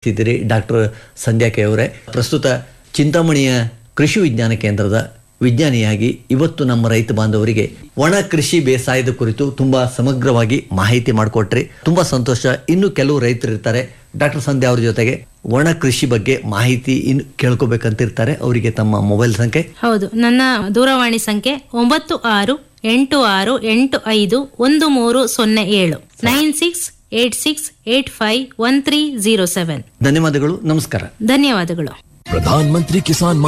ಭಾಗವಹಿಸ್ತಿದ್ದೀರಿ doctor ಸಂಧ್ಯಾ K ಅವರೇ ಪ್ರಸ್ತುತ ಚಿಂತಾಮಣಿಯ ಕೃಷಿ ವಿಜ್ಞಾನ ಕೇಂದ್ರದ ವಿಜ್ಞಾನಿಯಾಗಿ ಇವತ್ತು ನಮ್ಮ ರೈತ ಬಾಂಧವರಿಗೆ ಒಣ ಕೃಷಿ ಬೇಸಾಯದ ಕುರಿತು ತುಂಬಾ ಸಮಗ್ರವಾಗಿ ಮಾಹಿತಿ ಮಾಡಿಕೊಟ್ರಿ ತುಂಬಾ ಸಂತೋಷ ಇನ್ನು ಕೆಲವು ರೈತರು ಇರ್ತಾರೆ ಡಾಕ್ಟರ್ ಸಂಧ್ಯಾ ಅವ್ರ ಜೊತೆಗೆ ಒಣ ಕೃಷಿ ಬಗ್ಗೆ ಮಾಹಿತಿ ಇನ್ನು ಕೇಳ್ಕೊಬೇಕಂತಿರ್ತಾರೆ ಅವರಿಗೆ ತಮ್ಮ ಮೊಬೈಲ್ ಸಂಖ್ಯೆ ಹೌದು ನನ್ನ ದೂರವಾಣಿ ಸಂಖ್ಯೆ ಒಂಬತ್ತು ಆರು ಎಂಟು ಆರು ಎಂಟು ಐದು ಒಂದು ಮೂರು ಸೊನ್ನೆ ಏಳು nine six eight six eight five one three zero seven ಧನ್ಯವಾದಗಳು ನಮಸ್ಕಾರ ಧನ್ಯವಾದಗಳು प्रधानमंत्री किसान